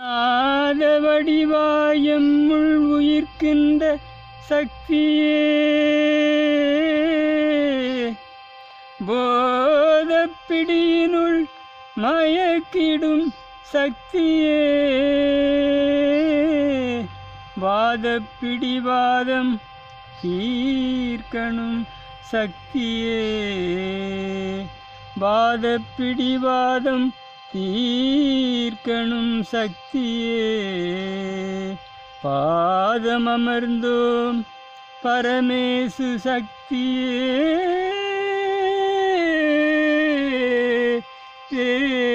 ஆத வடிவாயம் உள் உயிர்க்கின்ற சக்தியே போதப்பிடியினுள் மயக்கிடும் சக்தியே வாதப்பிடிவாதம் தீர்க்கணும் சக்தியே வாதப்பிடிவாதம் தீர்க்கணும் சக்தியே பாதமமர்ந்தோம் பரமேசு சக்தியே ஏ